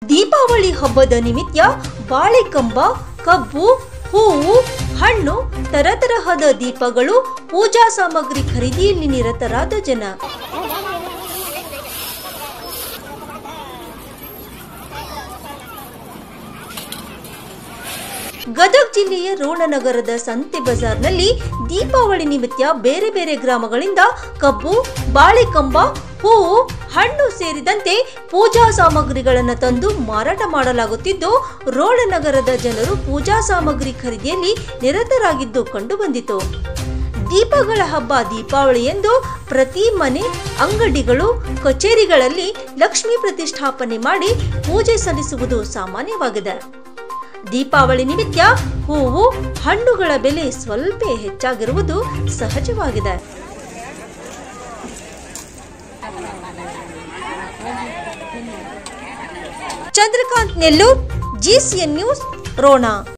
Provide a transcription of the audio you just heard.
ದೀಪಾವಳಿ ಹಬ್ಬದ ನಿಮಿತ್ತ ಬಾಳೆಕಂಬ ಕಬ್ಬು ಹೂವು ಹಣ್ಣು ತರತರಹದ ದೀಪಗಳು ಪೂಜಾ ಸಾಮಗ್ರಿ ಖರೀದಿಯಲ್ಲಿ ನಿರತರಾದ ಜನ ಗದಗ ಜಿಲ್ಲೆಯ ರೋಣನಗರದ ಸಂತೆ ಬಜಾರ್ನಲ್ಲಿ ದೀಪಾವಳಿ ನಿಮಿತ್ತ ಬೇರೆ ಬೇರೆ ಗ್ರಾಮಗಳಿಂದ ಕಬ್ಬು ಬಾಳೆಕಂಬ ಹೂವು ಹಣ್ಣು ಸೇರಿದಂತೆ ಪೂಜಾ ಸಾಮಗ್ರಿಗಳನ್ನು ತಂದು ಮಾರಾಟ ಮಾಡಲಾಗುತ್ತಿದ್ದು ರೋಣನಗರದ ಜನರು ಪೂಜಾ ಸಾಮಗ್ರಿ ಖರೀದಿಯಲ್ಲಿ ನಿರತರಾಗಿದ್ದು ಕಂಡುಬಂದಿತು ದೀಪಗಳ ಹಬ್ಬ ದೀಪಾವಳಿ ಎಂದು ಪ್ರತಿ ಮನೆ ಅಂಗಡಿಗಳು ಕಚೇರಿಗಳಲ್ಲಿ ಲಕ್ಷ್ಮೀ ಪ್ರತಿಷ್ಠಾಪನೆ ಮಾಡಿ ಪೂಜೆ ಸಲ್ಲಿಸುವುದು ಸಾಮಾನ್ಯವಾಗಿದೆ ದೀಪಾವಳಿ ನಿಮಿತ್ತ ಹೂವು ಹಣ್ಣುಗಳ ಬೆಲೆ ಸ್ವಲ್ಪ ಹೆಚ್ಚಾಗಿರುವುದು ಸಹಜವಾಗಿದೆ ಚಂದ್ರಕಾಂತ್ ನೆಲ್ಲೂರ್ ಜಿಸಿಎನ್ ನ್ಯೂಸ್ ರೋಣ